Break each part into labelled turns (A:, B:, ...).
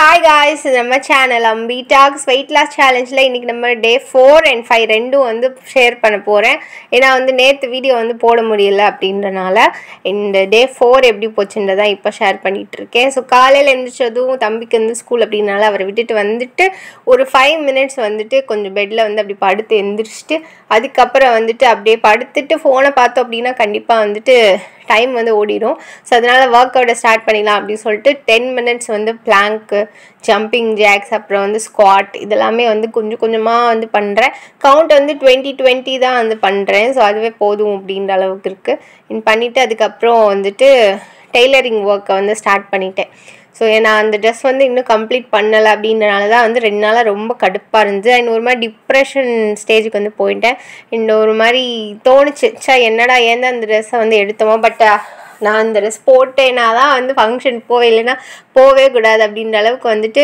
A: hi guys நம்ம channel Ambi talks weight loss சேலஞ்சில் இன்றைக்கி நம்ம டே ஃபோர் அண்ட் ஃபைவ் ரெண்டும் வந்து ஷேர் பண்ண போகிறேன் ஏன்னா வந்து நேற்று வீடியோ வந்து போட முடியல அப்படின்றனால இந்த டே ஃபோர் எப்படி போச்சுன்றதான் இப்போ ஷேர் பண்ணிகிட்டு இருக்கேன் ஸோ காலையில் எழுந்திரிச்சதும் தம்பிக்கு வந்து ஸ்கூல் அப்படின்னால அவரை விட்டுட்டு வந்துட்டு ஒரு ஃபைவ் மினிட்ஸ் வந்துட்டு கொஞ்சம் பெட்டில் வந்து அப்படி படுத்து எந்திரிச்சிட்டு அதுக்கப்புறம் வந்துட்டு அப்படியே படுத்துட்டு ஃபோனை பார்த்தோம் அப்படின்னா கண்டிப்பாக வந்துட்டு டைம் வந்து ஓடிடும் ஸோ அதனால் ஒர்க் அவுட்டை ஸ்டார்ட் பண்ணிடலாம் அப்படின்னு சொல்லிட்டு டென் மினிட்ஸ் வந்து பிளாங்க்கு ஜம்பிங் ஜாக்ஸ் அப்புறம் வந்து ஸ்குவாட் இதெல்லாமே வந்து கொஞ்சம் கொஞ்சமாக வந்து பண்ணுறேன் கவுண்ட் வந்து டுவெண்ட்டி டுவெண்ட்டி தான் வந்து பண்ணுறேன் ஸோ அதுவே போதும் அப்படின்ற அளவுக்கு இருக்குது பண்ணிவிட்டு அதுக்கப்புறம் வந்துட்டு டெய்லரிங் ஒர்க்கை வந்து ஸ்டார்ட் பண்ணிட்டேன் ஸோ நான் அந்த ட்ரெஸ் வந்து இன்னும் கம்ப்ளீட் பண்ணலை அப்படின்றனால தான் வந்து ரெண்டு நாளாக ரொம்ப கடுப்பாக இருந்துச்சு அண்ட் ஒரு மாதிரி டிப்ரெஷன் ஸ்டேஜுக்கு வந்து போயிட்டேன் இந்த ஒரு மாதிரி தோணுச்சு ச்சே என்னடா ஏன் தான் அந்த ட்ரெஸ்ஸை வந்து எடுத்தோமோ பட் நான் அந்த ட்ரெஸ் போட்டேன்னா தான் வந்து ஃபங்க்ஷன் போவே இல்லைன்னா போகவே கூடாது அப்படின்ற அளவுக்கு வந்துட்டு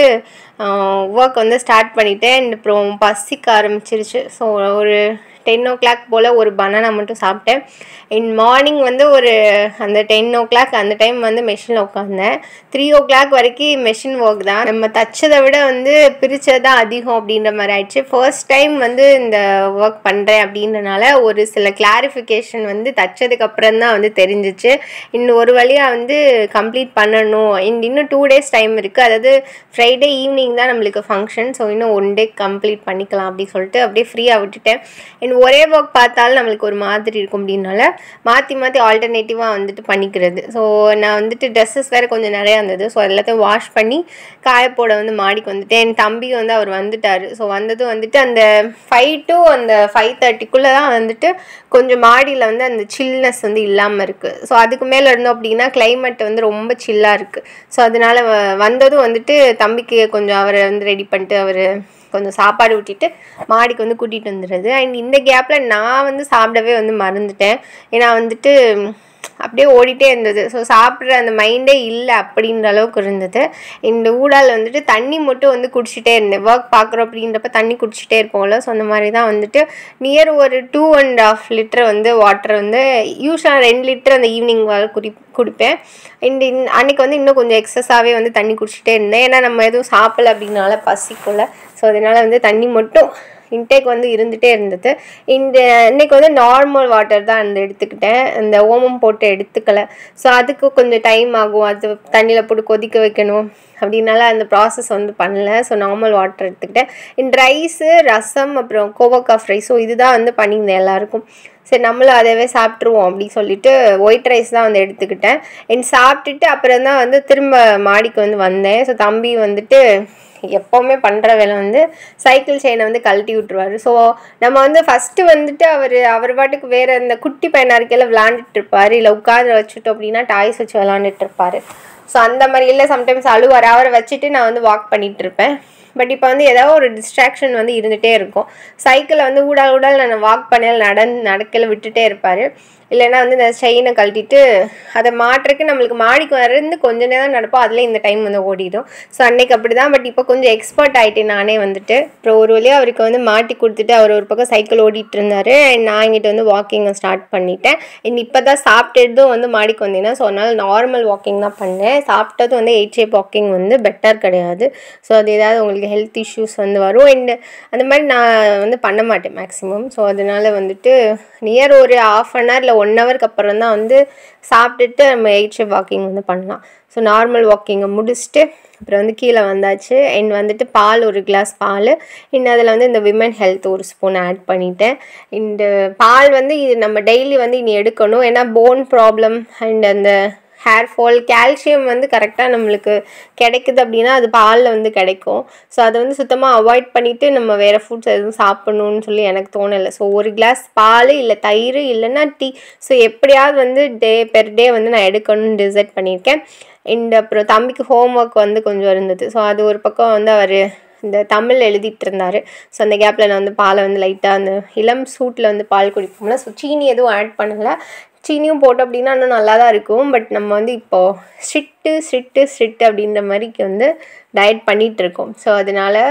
A: ஒர்க் வந்து ஸ்டார்ட் பண்ணிட்டேன் அண்ட் அப்புறம் பசிக்க ஆரம்பிச்சிருச்சு ஸோ ஒரு டென் ஓ கிளாக் போல் ஒரு பனானா மட்டும் சாப்பிட்டேன் இன் மார்னிங் வந்து ஒரு அந்த டென் ஓ கிளாக் அந்த டைம் வந்து மெஷினில் உட்காந்தேன் த்ரீ ஓ கிளாக் வரைக்கும் மெஷின் ஒர்க் தான் நம்ம தச்சதை விட வந்து பிரித்தது தான் அதிகம் அப்படின்ற மாதிரி ஆயிடுச்சு ஃபர்ஸ்ட் டைம் வந்து இந்த ஒர்க் பண்ணுறேன் அப்படின்றனால ஒரு சில கிளாரிஃபிகேஷன் வந்து தச்சதுக்கு அப்புறம் தான் வந்து தெரிஞ்சிச்சு இன்னும் ஒரு வழியாக வந்து கம்ப்ளீட் பண்ணணும் இந்த இன்னும் டூ டேஸ் டைம் இருக்குது அதாவது ஃப்ரைடே ஈவினிங் தான் நம்மளுக்கு ஃபங்க்ஷன் ஸோ இன்னும் ஒன் டே கம்ப்ளீட் பண்ணிக்கலாம் அப்படி சொல்லிட்டு அப்படியே ஃப்ரீயாக விட்டுட்டேன் அண்ட் ஒரே ஒர்க் பார்த்தாலும் நம்மளுக்கு ஒரு மாதிரி இருக்கும் அப்படின்னால மாற்றி மாற்றி ஆல்டர்னேட்டிவாக வந்துட்டு பண்ணிக்கிறது ஸோ நான் வந்துட்டு ட்ரெஸ்ஸஸ் வேறு கொஞ்சம் நிறையா இருந்தது ஸோ எல்லாத்தையும் வாஷ் பண்ணி காயப்போட வந்து மாடிக்கு வந்துட்டேன் என் தம்பி வந்து அவர் வந்துட்டார் ஸோ வந்ததும் வந்துட்டு அந்த ஃபைவ் டு அந்த ஃபைவ் தேர்ட்டிக்குள்ளே தான் வந்துட்டு கொஞ்சம் மாடியில் வந்து அந்த சில்னஸ் வந்து இல்லாமல் இருக்குது ஸோ அதுக்கு மேலே இருந்தோம் அப்படின்னா கிளைமேட் வந்து ரொம்ப சில்லாக இருக்குது ஸோ அதனால் வந்ததும் வந்துட்டு தம்பிக்கு கொஞ்சம் அவரை வந்து ரெடி பண்ணிட்டு அவர் கொஞ்சம் சாப்பாடு ஊட்டிட்டு மாடிக்கு வந்து கூட்டிகிட்டு வந்துடுறது அண்ட் இந்த கேப்பில் நான் வந்து சாப்பிடவே வந்து மறந்துட்டேன் ஏன்னா வந்துட்டு அப்படியே ஓடிட்டே இருந்தது ஸோ சாப்பிட்ற அந்த மைண்டே இல்லை அப்படின்ற அளவுக்கு இருந்தது இந்த ஊடால் வந்துட்டு தண்ணி மட்டும் வந்து குடிச்சிட்டே இருந்தேன் ஒர்க் பார்க்குறோம் அப்படின்றப்ப தண்ணி குடிச்சிட்டே இருப்போம்ல ஸோ அந்த மாதிரி தான் வந்துட்டு நியர் ஒரு டூ அண்ட் ஆஃப் லிட்டர் வந்து வாட்டர் வந்து யூஸ்வலாக ரெண்டு லிட்டர் அந்த ஈவினிங் வர குடி குடிப்பேன் இந்த அன்றைக்கி வந்து இன்னும் கொஞ்சம் எக்ஸஸாகவே வந்து தண்ணி குடிச்சிட்டே இருந்தேன் ஏன்னா நம்ம எதுவும் சாப்பிடல அப்படின்னால பசிக்குள்ள ஸோ அதனால் வந்து தண்ணி மட்டும் இன்டேக் வந்து இருந்துகிட்டே இருந்தது இந்த இன்னைக்கு வந்து நார்மல் வாட்டர் தான் அந்த எடுத்துக்கிட்டேன் இந்த ஓமம் போட்டு எடுத்துக்கல ஸோ அதுக்கு கொஞ்சம் டைம் ஆகும் அது தண்ணியில் போட்டு கொதிக்க வைக்கணும் அப்படின்னால அந்த ப்ராசஸ் வந்து பண்ணல ஸோ நார்மல் வாட்டர் எடுத்துக்கிட்டேன் இந்த ரைஸு ரசம் அப்புறம் கோவக்கா ஃப்ரை ஸோ இதுதான் வந்து பண்ணியிருந்தேன் எல்லாருக்கும் சரி நம்மளும் அதவே சாப்பிட்ருவோம் அப்படின்னு சொல்லிட்டு ஒயிட் ரைஸ் தான் வந்து எடுத்துக்கிட்டேன் என் சாப்பிட்டுட்டு அப்புறம் தான் வந்து திரும்ப மாடிக்கு வந்து வந்தேன் ஸோ தம்பி வந்துட்டு எப்போவுமே பண்ணுற வேலை வந்து சைக்கிள் செயினை வந்து கழட்டி விட்ருவார் ஸோ நம்ம வந்து ஃபஸ்ட்டு வந்துட்டு அவர் அவர் பாட்டுக்கு வேறு இந்த குட்டி பையனாக இருக்கையில் விளாண்டுட்டு இருப்பார் இல்லை உட்காந்து வச்சுட்டோம் அப்படின்னா டாய்ஸ் வச்சு விளாண்டுட்டு இருப்பார் ஸோ அந்த மாதிரி இல்லை சம்டைம்ஸ் அழுவார் அவரை வச்சுட்டு நான் வந்து வாக் பண்ணிகிட்டு இருப்பேன் பட் இப்போ வந்து ஏதாவது ஒரு டிஸ்ட்ராக்ஷன் வந்து இருந்துகிட்டே இருக்கும் சைக்கிளை வந்து ஊடால் ஊடால் நான் வாக் பண்ணல நட நடக்கல விட்டுட்டே இருப்பார் இல்லைன்னா வந்து இந்த செயினை கழட்டிட்டு அதை மாட்டுறதுக்கு நம்மளுக்கு மாடிக்கு வர்றது கொஞ்ச நேரம் நடப்போம் அதில் இந்த டைம் வந்து ஓடிடும் ஸோ அன்னைக்கு அப்படி தான் பட் இப்போ கொஞ்சம் எக்ஸ்பர்ட் ஆகிட்டேன் நானே வந்துட்டு அப்புறம் ஒரு வழியாக அவருக்கு வந்து மாட்டி கொடுத்துட்டு அவர் ஒரு பக்கம் சைக்கிள் ஓடிட்டு இருந்தார் அண்ட் நான் இங்கிட்ட வந்து வாக்கிங்கை ஸ்டார்ட் பண்ணிட்டேன் அண்ட் இப்போ தான் சாப்பிட்டதும் வந்து மாடிக்கு வந்தீங்கன்னா ஸோ அதனால் நார்மல் வாக்கிங் தான் பண்ணேன் சாப்பிட்டதும் வந்து எயிட் ஷேப் வாக்கிங் வந்து பெட்டர் கிடையாது ஸோ அது ஏதாவது உங்களுக்கு ஹெல்த் இஷ்யூஸ் வந்து வரும் அண்ட் அந்த மாதிரி நான் வந்து பண்ண மாட்டேன் மேக்ஸிமம் ஸோ அதனால் வந்துட்டு நியர் ஒரு ஆஃப் அன் ஹவர் இல்லை ஒன் ஹவருக்கு அப்புறம் தான் வந்து சாப்பிட்டுட்டு நம்ம எயிட் ஷேப் வாக்கிங் வந்து பண்ணலாம் ஸோ நார்மல் வாக்கிங்கை முடிச்சுட்டு அப்புறம் வந்து கீழே வந்தாச்சு அண்ட் வந்துட்டு பால் ஒரு கிளாஸ் பால் இன்னும் அதில் வந்து இந்த விமன் ஹெல்த் ஒரு ஸ்பூன் ஆட் பண்ணிட்டேன் இந்த பால் வந்து இது நம்ம டெய்லி வந்து இனி எடுக்கணும் ஏன்னா போன் ப்ராப்ளம் அண்ட் அந்த ஹேர் ஃபால் கால்சியம் வந்து கரெக்டாக நம்மளுக்கு கிடைக்குது அப்படின்னா அது பாலில் வந்து கிடைக்கும் ஸோ அதை வந்து சுத்தமாக அவாய்ட் பண்ணிவிட்டு நம்ம வேறு ஃபுட்ஸ் எதுவும் சாப்பிட்ணுன்னு சொல்லி எனக்கு தோணலை ஸோ ஒரு கிளாஸ் பால் இல்லை தயிர் இல்லைன்னா டீ ஸோ எப்படியாவது வந்து டே பெர் டே வந்து நான் எடுக்கணும்னு டிசைட் பண்ணியிருக்கேன் அண்ட் அப்புறம் தம்பிக்கு ஹோம் ஒர்க் வந்து கொஞ்சம் இருந்தது ஸோ அது ஒரு பக்கம் வந்து அவர் இந்த தமிழ் எழுதிட்டு இருந்தார் ஸோ அந்த கேப்பில் நான் வந்து பாலை வந்து லைட்டாக அந்த இளம் சூட்டில் வந்து பால் குடிப்போம்ல ஸோ சீனி எதுவும் ஆட் பண்ணலை சீனியும் போட்டோம் அப்படின்னா இன்னும் நல்லா தான் இருக்கும் பட் நம்ம வந்து இப்போது ஸ்ட்ரிக்ட்டு ஸ்ட்ரிக்ட்டு ஸ்ட்ரிக்ட் அப்படின்ற மாதிரிக்கு வந்து டயட் பண்ணிகிட்டு இருக்கோம் ஸோ அதனால்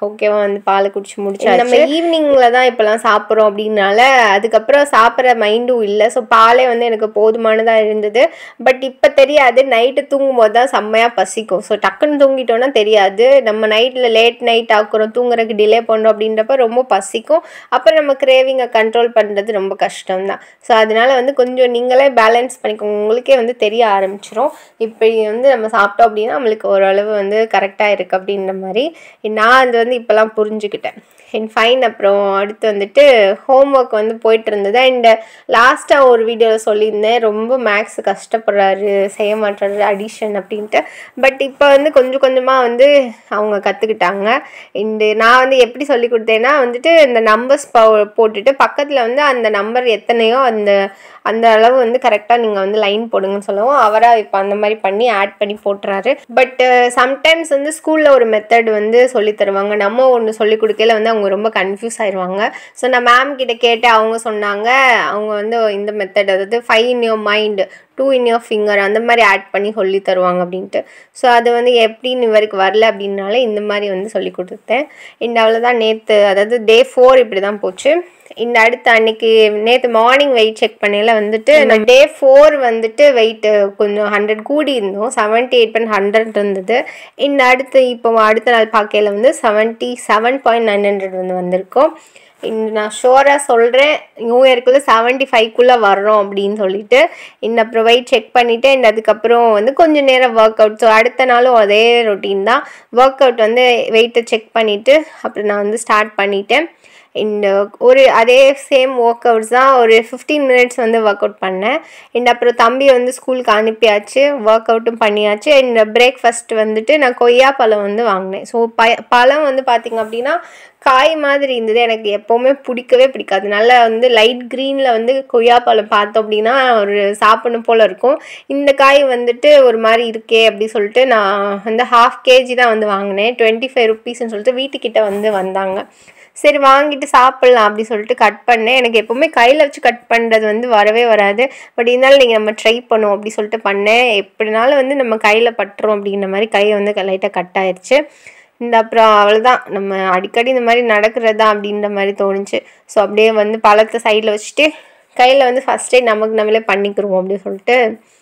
A: ஓகேவா வந்து பால் குடிச்சு முடிச்சாச்சு நம்ம ஈவினிங்கில் தான் இப்போலாம் சாப்பிட்றோம் அப்படின்னால அதுக்கப்புறம் சாப்பிட்ற மைண்டும் இல்லை ஸோ பாலே வந்து எனக்கு போதுமானதாக இருந்தது பட் இப்போ தெரியாது நைட்டு தூங்கும் போது தான் செம்மையாக பசிக்கும் ஸோ டக்குன்னு தூங்கிட்டோன்னா தெரியாது நம்ம நைட்டில் லேட் நைட் ஆக்குறோம் தூங்குறதுக்கு டிலே பண்ணுறோம் அப்படின்றப்ப ரொம்ப பசிக்கும் அப்புறம் நம்ம கிரேவிங்கை கண்ட்ரோல் பண்ணுறது ரொம்ப கஷ்டம் தான் ஸோ அதனால வந்து கொஞ்சம் நீங்களே பேலன்ஸ் பண்ணிக்கோங்க உங்களுக்கே வந்து தெரிய ஆரம்பிச்சிரும் இப்படி வந்து நம்ம சாப்பிட்டோம் அப்படின்னா நம்மளுக்கு ஓரளவு வந்து கரெக்டாக இருக்குது அப்படின்ற மாதிரி நான் அது வந்து இப்போலாம் புரிஞ்சுக்கிட்டேன் அண்ட் ஃபைன் அப்புறம் அடுத்து வந்துட்டு ஹோம்ஒர்க் வந்து போயிட்டு இருந்தது அண்ட் லாஸ்ட்டாக ஒரு வீடியோவில் சொல்லியிருந்தேன் ரொம்ப மேக்ஸ் கஷ்டப்படுறாரு செய்ய மாட்டாரு அடிஷன் அப்படின்ட்டு பட் இப்போ வந்து கொஞ்சம் கொஞ்சமாக வந்து அவங்க கற்றுக்கிட்டாங்க அண்டு நான் வந்து எப்படி சொல்லி கொடுத்தேன்னா வந்துட்டு இந்த நம்பர்ஸ் போட்டுட்டு பக்கத்தில் வந்து அந்த நம்பர் எத்தனையோ அந்த அந்த அளவு வந்து கரெக்டாக நீங்கள் வந்து லைன் போடுங்கன்னு சொல்லவும் அவராக இப்போ அந்த மாதிரி பண்ணி ஆட் பண்ணி போட்டுறாரு பட் சம்டைம்ஸ் வந்து ஸ்கூலில் ஒரு மெத்தட் வந்து சொல்லி தருவாங்க நம்ம ஒன்று சொல்லி கொடுக்கல வந்து அவங்க ரொம்ப கன்ஃபியூஸ் ஆயிடுவாங்க ஸோ நான் மேம் கிட்ட கேட்டு அவங்க சொன்னாங்க அவங்க வந்து இந்த மெத்தட் அதாவது five in your mind two in your finger அந்த மாதிரி ஆட் பண்ணி சொல்லி தருவாங்க அப்படின்ட்டு ஸோ அது வந்து எப்படின்னு இவருக்கு வரல அப்படின்னால இந்த மாதிரி வந்து சொல்லி கொடுத்தேன் இந்த அவ்வளோதான் நேற்று அதாவது டே ஃபோர் இப்படி தான் போச்சு இந்த அடுத்த அன்னைக்கு நேற்று மார்னிங் வெயிட் செக் பண்ணையில வந்துட்டு நான் டே ஃபோர் வந்துட்டு வெயிட் கொஞ்சம் ஹண்ட்ரட் கூடி இருந்தோம் செவன்ட்டி எயிட் பாயிண்ட் ஹண்ட்ரட் இருந்தது இந்த அடுத்து இப்போ அடுத்த நாள் பார்க்கையில வந்து seventy seven point nine hundred வந்து வந்திருக்கோம் இந்த நான் ஷோராக சொல்கிறேன் நியூ இயர்க்குள்ளே செவன்ட்டி ஃபைவ்க்குள்ளே வர்றோம் அப்படின்னு சொல்லிட்டு இந்த அப்புறம் வெயிட் செக் பண்ணிவிட்டு அண்ட் அதுக்கப்புறம் வந்து கொஞ்சம் நேரம் ஒர்க் அவுட் ஸோ அடுத்த நாளும் அதே ரொட்டீன் தான் ஒர்க் அவுட் வந்து வெயிட்டை செக் பண்ணிவிட்டு அப்புறம் நான் வந்து ஸ்டார்ட் பண்ணிட்டேன் இந்த ஒரு அதே சேம் ஒர்க் அவுட்ஸ் தான் ஒரு ஃபிஃப்டீன் மினிட்ஸ் வந்து ஒர்க் அவுட் பண்ணேன் அண்ட் அப்புறம் தம்பியை வந்து ஸ்கூலுக்கு அனுப்பியாச்சு ஒர்க் அவுட்டும் பண்ணியாச்சு அண்ட் பிரேக்ஃபாஸ்ட் வந்துட்டு நான் கொய்யா பழம் வந்து வாங்கினேன் ஸோ ப பழம் வந்து பார்த்திங்க அப்படின்னா காய் மாதிரி இருந்தது எனக்கு எப்போவுமே பிடிக்கவே பிடிக்காது நல்லா வந்து லைட் க்ரீனில் வந்து கொய்யாப்பழம் பார்த்தோம் அப்படின்னா ஒரு சாப்பிடணும் போல் இருக்கும் இந்த காய் வந்துட்டு ஒரு மாதிரி இருக்கே அப்படி சொல்லிட்டு நான் வந்து ஹாஃப் கேஜி தான் வந்து வாங்கினேன் டுவெண்ட்டி ஃபைவ் ருபீஸ்ன்னு சொல்லிட்டு வீட்டுக்கிட்ட வந்து வந்தாங்க சரி வாங்கிட்டு சாப்பிட்லாம் அப்படி சொல்லிட்டு கட் பண்ணேன் எனக்கு எப்போவுமே கையில் வச்சு கட் பண்ணுறது வந்து வரவே வராது பட் இருந்தாலும் நீங்கள் நம்ம ட்ரை பண்ணுவோம் அப்படி சொல்லிட்டு பண்ணேன் எப்படினாலும் வந்து நம்ம கையில் பட்டுரும் அப்படின்ற மாதிரி கை வந்து லைட்டாக கட் ஆயிடுச்சு இந்த அப்புறம் அவ்வளோதான் நம்ம அடிக்கடி இந்த மாதிரி நடக்கிறது தான் அப்படின்ற மாதிரி தோணுச்சு ஸோ அப்படியே வந்து பழத்தை சைடில் வச்சுட்டு கையில் வந்து ஃபஸ்ட்டே நமக்கு நம்மளே பண்ணிக்கிருவோம் அப்படின்னு சொல்லிட்டு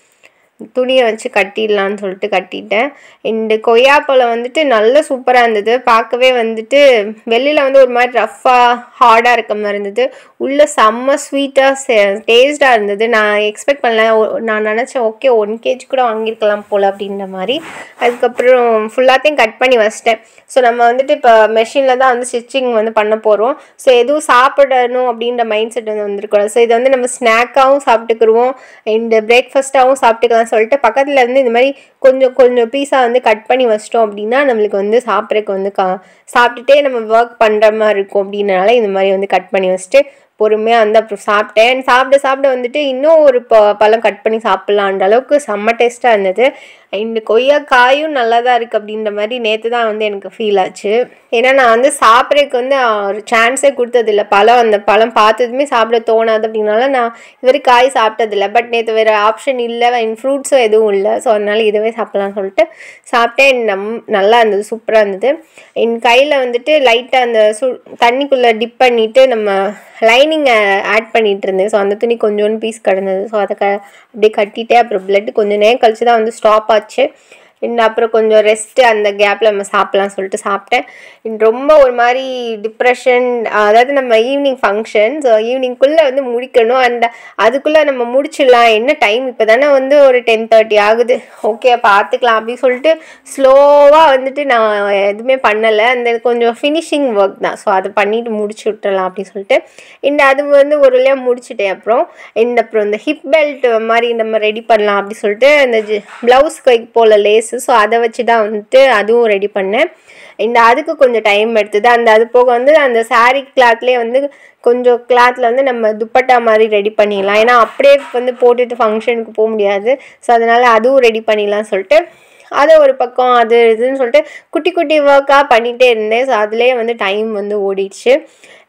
A: துணியை வச்சு கட்டிடலான்னு சொல்லிட்டு கட்டிட்டேன் இந்த கொய்யாப்பழம் வந்துட்டு நல்ல சூப்பராக இருந்தது பார்க்கவே வந்துட்டு வெளியில் வந்து ஒரு மாதிரி ரஃப்பாக ஹார்டாக இருக்க மாதிரி இருந்தது உள்ளே செம்ம ஸ்வீட்டாக டேஸ்ட்டாக இருந்தது நான் எக்ஸ்பெக்ட் பண்ணல ஒ- நான் நினச்சேன் ஓகே ஒன் கேஜி கூட வாங்கியிருக்கலாம் போல் அப்படின்ற மாதிரி அதுக்கப்புறம் ஃபுல்லாத்தையும் கட் பண்ணி வச்சிட்டேன் ஸோ நம்ம வந்துட்டு இப்போ மெஷினில் தான் வந்து ஸ்டிச்சிங் வந்து பண்ண போகிறோம் ஸோ எதுவும் சாப்பிடணும் அப்படின்ற மைண்ட் செட் வந்து வந்திருக்கூடாது ஸோ இதை வந்து நம்ம ஸ்நாக்காகவும் சாப்பிட்டுக்குருவோம் அண்ட் பிரேக்ஃபாஸ்ட்டாகவும் சாப்பிட்டுக்கலாம் சொல்லிட்டு பக்கத்தில் இருந்து இந்த மாதிரி கொஞ்சம் கொஞ்சம் பீஸாக வந்து கட் பண்ணி வச்சிட்டோம் அப்படின்னா நம்மளுக்கு வந்து சாப்பிட்றதுக்கு வந்து கா சாப்பிட்டுட்டே நம்ம ஒர்க் பண்ணுற மாதிரி இருக்கும் அப்படின்றனால இந்த மாதிரி வந்து கட் பண்ணி வச்சுட்டு பொறுமையாக வந்து அப்புறம் சாப்பிட்டேன் சாப்பிட சாப்பிட வந்துட்டு இன்னும் ஒரு ப பழம் கட் பண்ணி சாப்பிட்லான்ற அளவுக்கு செம்ம டேஸ்ட்டாக இருந்தது இந்த கொய்யா காயும் நல்லா தான் இருக்குது அப்படின்ற மாதிரி நேற்று தான் வந்து எனக்கு ஃபீல் ஆச்சு ஏன்னா நான் வந்து சாப்பிட்றதுக்கு வந்து ஒரு சான்ஸே கொடுத்ததில்ல பழம் அந்த பழம் பார்த்ததுமே சாப்பிட தோணாது அப்படின்னால நான் இது காய் சாப்பிட்டதில்ல பட் நேற்று வேறு ஆப்ஷன் இல்லை என் ஃப்ரூட்ஸும் எதுவும் இல்லை ஸோ அதனால இதுவே சாப்பிட்லாம்னு சொல்லிட்டு சாப்பிட்டேன் நம் நல்லா இருந்தது சூப்பராக இருந்தது என் கையில் வந்துட்டு லைட்டாக அந்த சு தண்ணிக்குள்ளே டிப் பண்ணிவிட்டு நம்ம லைனிங்கை ஆட் பண்ணிட்டு இருந்தேன் ஸோ அந்த துணி கொஞ்சோண்டு பீஸ் கிடந்தது ஸோ அதை க அப்படியே கட்டிட்டே அப்புறம் பிளட் கொஞ்சம் நேரம் கழிச்சு தான் வந்து ஸ்டாப் ஆச்சு இன்னும் அப்புறம் கொஞ்சம் ரெஸ்ட்டு அந்த கேப்பில் நம்ம சாப்பிட்லாம் சொல்லிட்டு சாப்பிட்டேன் இன்னும் ரொம்ப ஒரு மாதிரி டிப்ரெஷன் அதாவது நம்ம ஈவினிங் ஃபங்க்ஷன் ஸோ ஈவினிங்குள்ளே வந்து முடிக்கணும் அண்ட் அதுக்குள்ளே நம்ம முடிச்சிடலாம் என்ன டைம் இப்போ தானே வந்து ஒரு டென் தேர்ட்டி ஆகுது ஓகே பார்த்துக்கலாம் அப்படின்னு சொல்லிட்டு ஸ்லோவாக வந்துட்டு நான் எதுவுமே பண்ணலை அந்த கொஞ்சம் ஃபினிஷிங் ஒர்க் தான் ஸோ அதை பண்ணிட்டு முடிச்சு விட்டுறலாம் அப்படின்னு சொல்லிட்டு இந்த அது வந்து ஒரு வழியாக முடிச்சிட்டேன் அப்புறம் இந்த அப்புறம் இந்த ஹிப் பெல்ட் மாதிரி நம்ம ரெடி பண்ணலாம் அப்படி சொல்லிட்டு அந்த ப்ளவுஸ் கைக்கு போல் லேஸு ஸோ அதை வச்சு தான் வந்துட்டு அதுவும் ரெடி பண்ணேன் இந்த அதுக்கு கொஞ்சம் டைம் எடுத்தது அந்த அது போக வந்து அந்த saree கிளாத்லேயே வந்து கொஞ்சம் கிளாத்தில் வந்து நம்ம துப்பட்டா மாதிரி ரெடி பண்ணிடலாம் ஏன்னா அப்படியே வந்து போட்டுட்டு ஃபங்க்ஷனுக்கு போக முடியாது ஸோ அதனால் அதுவும் ரெடி பண்ணிடலாம் சொல்லிட்டு அதை ஒரு பக்கம் அது இதுன்னு சொல்லிட்டு குட்டி குட்டி ஒர்க்காக பண்ணிகிட்டே இருந்தேன் ஸோ அதுலேயே வந்து டைம் வந்து ஓடிடுச்சு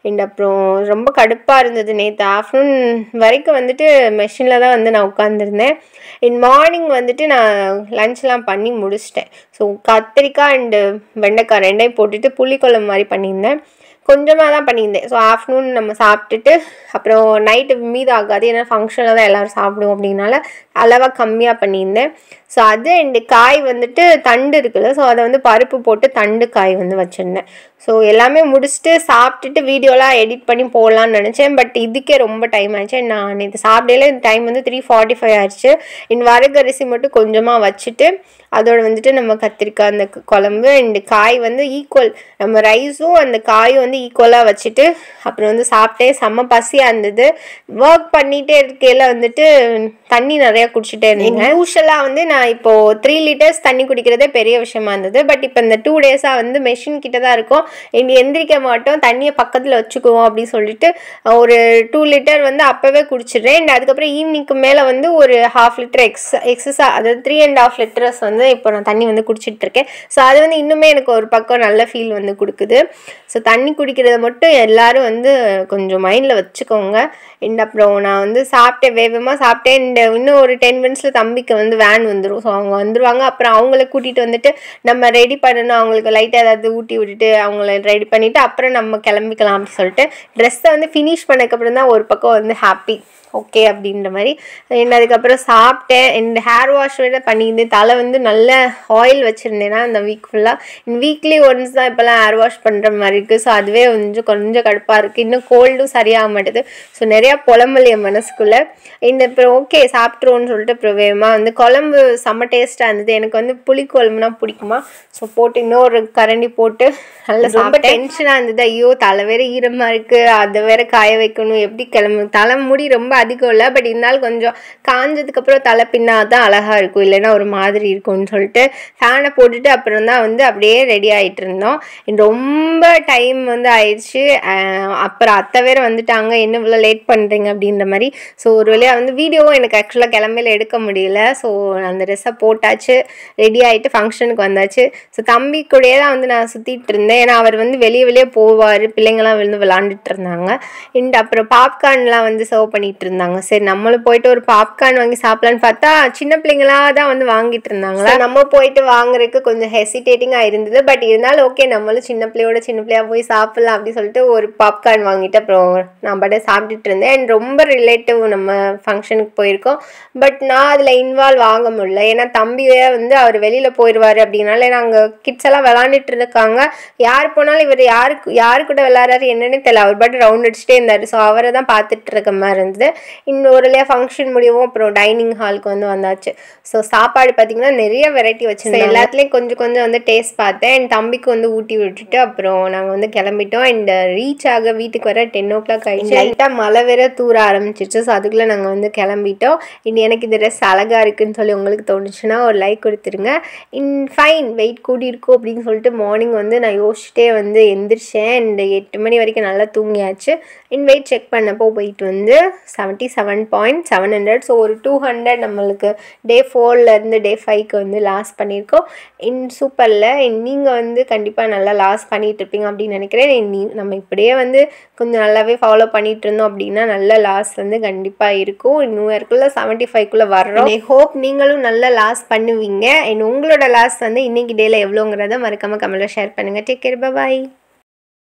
A: அண்ட் அப்புறம் ரொம்ப கடுப்பாக இருந்தது நேற்று ஆஃப்டர்நூன் வரைக்கும் வந்துட்டு மெஷினில் தான் வந்து நான் உட்காந்துருந்தேன் இன் மார்னிங் வந்துட்டு நான் லஞ்ச்லாம் பண்ணி முடிச்சிட்டேன் ஸோ கத்திரிக்காய் அண்டு வெண்டைக்காய் ரெண்டையும் போட்டுட்டு புளிக்குழம்பு மாதிரி பண்ணியிருந்தேன் கொஞ்சமாக தான் பண்ணியிருந்தேன் ஸோ ஆஃப்டர்நூன் நம்ம சாப்பிட்டுட்டு அப்புறம் நைட்டு மீது ஆகாது ஏன்னா ஃபங்க்ஷனில் தான் எல்லோரும் சாப்பிடுவோம் அப்படின்னால அளவாக கம்மியாக பண்ணியிருந்தேன் ஸோ அது அண்டு காய் வந்துட்டு தண்டு இருக்குல்ல ஸோ அதை வந்து பருப்பு போட்டு தண்டு காய் வந்து வச்சுருந்தேன் ஸோ எல்லாமே முடிச்சுட்டு சாப்பிட்டுட்டு வீடியோலாம் எடிட் பண்ணி போடலான்னு நினச்சேன் பட் இதுக்கே ரொம்ப டைம் ஆயிடுச்சு நான் நேற்று சாப்பிடையில இந்த டைம் வந்து த்ரீ ஃபார்ட்டி ஃபைவ் ஆயிடுச்சு என் வரகரிசி மட்டும் கொஞ்சமாக வச்சுட்டு அதோட வந்துட்டு நம்ம கத்திரிக்காய் அந்த கு- குழம்பு அண்டு காய் வந்து ஈக்குவல் நம்ம ரைஸும் அந்த காயும் வந்து ஈக்குவலாக வச்சுட்டு அப்புறம் வந்து சாப்பிட்டேன் செம்ம பசியாக இருந்தது ஒர்க் பண்ணிகிட்டே இருக்கையில் வந்துட்டு தண்ணி நிறையா குடிச்சிட்டே இருந்தேன் யூஸ்வலாக வந்து நான் இப்போது த்ரீ லிட்டர்ஸ் தண்ணி குடிக்கிறதே பெரிய விஷயமா இருந்தது பட் இப்போ இந்த டூ டேஸாக வந்து மெஷின் கிட்ட தான் இருக்கும் இனி எந்திரிக்க மாட்டோம் தண்ணியை பக்கத்தில் வச்சுக்குவோம் அப்படின்னு சொல்லிட்டு ஒரு டூ லிட்டர் வந்து அப்போவே குடிச்சிடுறேன் அண்ட் அதுக்கப்புறம் ஈவினிங்க்கு மேலே வந்து ஒரு ஹாஃப் லிட்டர் எக்ஸ் எக்ஸஸா அதாவது த்ரீ அண்ட் ஹாஃப் லிட்டர்ஸ் வந்து இப்போ நான் தண்ணி வந்து குடிச்சிட்டு இருக்கேன் ஸோ அது வந்து இன்னுமே எனக்கு ஒரு பக்கம் நல்ல ஃபீல் வந்து கொடுக்குது ஸோ தண்ணி குடிக்கிறத மட்டும் எல்லாரும் வந்து கொஞ்சம் மைண்டில் வச்சுக்கோங்க அண்ட் அப்புறம் நான் வந்து சாப்பிட்டேன் வேகமாக சாப்பிட்டேன் அண்ட் இன்னும் ஒரு டென் மினிட்ஸில் தம்பிக்கு வந்து வேன் வந்துடும் ஸோ அவங்க வந்துருவாங்க அப்புறம் அவங்கள கூட்டிகிட்டு வந்துட்டு நம்ம ரெடி பண்ணணும் அவங்களுக்கு லைட்டாக ஏதாவது ஊட்டி விட்டுட்டு அவங்கள ரெடி பண்ணிவிட்டு அப்புறம் நம்ம கிளம்பிக்கலாம் அப்படின்னு சொல்லிட்டு ட்ரெஸ்ஸை வந்து ஃபினிஷ் பண்ணக்கப்புறம் தான் ஒரு பக்கம் வந்து ஹாப்பி ஓகே அப்படின்ற மாதிரி and அதுக்கப்புறம் சாப்பிட்டேன் அண்ட் ஹேர் வாஷ் விட பண்ணியிருந்தேன் தலை வந்து நல்ல ஆயில் வச்சுருந்தேன்னா அந்த வீக் ஃபுல்லாக வீக்லி ஒன்ஸ் தான் இப்போல்லாம் ஹேர் வாஷ் பண்ணுற மாதிரி இருக்குது ஸோ அதுவே கொஞ்சம் கொஞ்சம் கடுப்பாக இருக்குது இன்னும் கோல்டும் சரியாக மாட்டுது ஸோ நிறையா புலம்பல் என் மனசுக்குள்ளே இந்த அப்புறம் ஓகே சாப்பிட்ருவோன்னு சொல்லிட்டு அப்புறம் வேகமாக வந்து குழம்பு செம்ம டேஸ்ட்டாக இருந்தது எனக்கு வந்து புளி குழம்புனா பிடிக்குமா ஸோ போட்டு இன்னொரு கரண்டி போட்டு நல்லா ரொம்ப டென்ஷனாக இருந்தது ஐயோ தலை வேற ஈரமாக இருக்குது அதை வேற காய வைக்கணும் எப்படி கிளம்பு தலை முடி ரொம்ப அதிகம் இல்லை பட் இருந்தாலும் கொஞ்சம் காஞ்சதுக்கப்புறம் தலை பின்னா தான் அழகாக இருக்கும் இல்லைன்னா ஒரு மாதிரி இருக்கும்னு சொல்லிட்டு ஃபேனை போட்டுட்டு அப்புறம் தான் வந்து அப்படியே ரெடி ஆகிட்டு இருந்தோம் ரொம்ப டைம் வந்து ஆயிடுச்சு அஹ் அப்புறம் அத்தை வேற வந்துட்டாங்க என்ன இவ்வளோ லேட் பண்ணுறீங்க அப்படின்ற மாதிரி ஸோ ஒரு வழியாக வந்து வீடியோவும் எனக்கு ஆக்சுவலாக கிளம்பையில எடுக்க முடியல ஸோ அந்த ட்ரெஸ்ஸை போட்டாச்சு ரெடி ஆகிட்டு ஃபங்க்ஷனுக்கு வந்தாச்சு ஸோ தம்பி கூடயே தான் வந்து நான் சுற்றிட்டு இருந்தேன் ஏன்னா அவர் வந்து வெளியே வெளியே போவார் பிள்ளைங்களாம் வந்து விளாண்டுட்டு இருந்தாங்க அண்ட் அப்புறம் பாப்கார்ன்லாம் வந்து சர்வ் பண்ணிட்டு இருந்தாங்க சரி நம்மளும் போயிட்டு ஒரு பாப்கார்ன் வாங்கி சாப்பிடலான்னு பார்த்தா சின்ன பிள்ளைங்களா தான் வந்து வாங்கிட்டு இருந்தாங்களா நம்ம போயிட்டு வாங்குறதுக்கு கொஞ்சம் ஹெசிடேட்டிங்காக இருந்தது பட் இருந்தாலும் ஓகே நம்மளும் சின்ன பிள்ளையோட சின்ன பிள்ளையா போய் சாப்பிடலாம் அப்படி சொல்லிட்டு ஒரு பாப்கார்ன் வாங்கிட்டு அப்புறம் நான் பாட்டு சாப்பிட்டுட்டு இருந்தேன் அண்ட் ரொம்ப ரிலேட்டிவ் நம்ம ஃபங்க்ஷனுக்கு போயிருக்கோம் பட் நான் அதில் இன்வால்வ் ஆக முடியல ஏன்னா தம்பியே வந்து அவர் வெளியில் போயிடுவார் அப்படின்னால நாங்கள் கிட்ஸ் எல்லாம் விளாண்டுட்டு இருக்காங்க யார் போனாலும் இவர் யாருக்கு யாரு கூட விளாட்றாரு என்னன்னு தெரியல அவர் பாட்டு ரவுண்ட் அடிச்சுட்டே இருந்தார் ஸோ அவரை தான் பார்த்துட்டு இருக்க மாதிரி இருந்தது இன்னும் ஒரு இல்லையா ஃபங்க்ஷன் முடியவும் அப்புறம் டைனிங் ஹாலுக்கு வந்து வந்தாச்சு ஸோ சாப்பாடு பார்த்தீங்கன்னா நிறைய வெரைட்டி வச்சுருந்தேன் எல்லாத்துலேயும் கொஞ்சம் கொஞ்சம் வந்து டேஸ்ட் பார்த்தேன் என் தம்பிக்கு வந்து ஊட்டி விட்டுட்டு அப்புறம் நாங்கள் வந்து கிளம்பிட்டோம் அண்ட் ரீச் ஆக வீட்டுக்கு வர டென் ஓ கிளாக் ஆயிடுச்சு லைட்டாக மழை வேற தூர ஆரம்பிச்சிருச்சு ஸோ அதுக்குள்ளே நாங்கள் வந்து கிளம்பிட்டோம் இனி எனக்கு இந்த ட்ரெஸ் அழகாக இருக்குன்னு சொல்லி உங்களுக்கு தோணுச்சுன்னா ஒரு லைக் கொடுத்துருங்க இன் ஃபைன் வெயிட் கூடி இருக்கும் அப்படின்னு சொல்லிட்டு மார்னிங் வந்து நான் யோசிச்சுட்டே வந்து எந்திரிச்சேன் அண்ட் எட்டு மணி வரைக்கும் நல்லா தூங்கியாச்சு இன் வெயிட் செக் பண்ணப்போ வெயிட் வந்து seventy seven point seven hundred so ஒரு டூ ஹண்ட்ரட் நம்மளுக்கு டே ஃபோர்லேருந்து டே ஃபைவ்க்கு வந்து லாஸ் பண்ணியிருக்கோம் இன் சூப்பரில் நீங்கள் வந்து கண்டிப்பாக நல்லா லாஸ் பண்ணிட்டு இருப்பீங்க அப்படின்னு நினைக்கிறேன் நீ நம்ம இப்படியே வந்து கொஞ்சம் நல்லாவே ஃபாலோ பண்ணிட்டு இருந்தோம் அப்படின்னா நல்ல லாஸ் வந்து கண்டிப்பாக இருக்கும் நியூ இயர்க்குள்ளே செவன்ட்டி ஃபைவ்க்குள்ளே வர்றோம் ஐ ஹோப் நீங்களும் நல்ல லாஸ் பண்ணுவீங்க அண்ட் உங்களோட லாஸ் வந்து இன்னைக்கு டேல எவ்வளோங்கிறத மறக்காமல் கமெண்ட்டில் ஷேர் பண்ணுங்கள் டேக் கேர் பாய்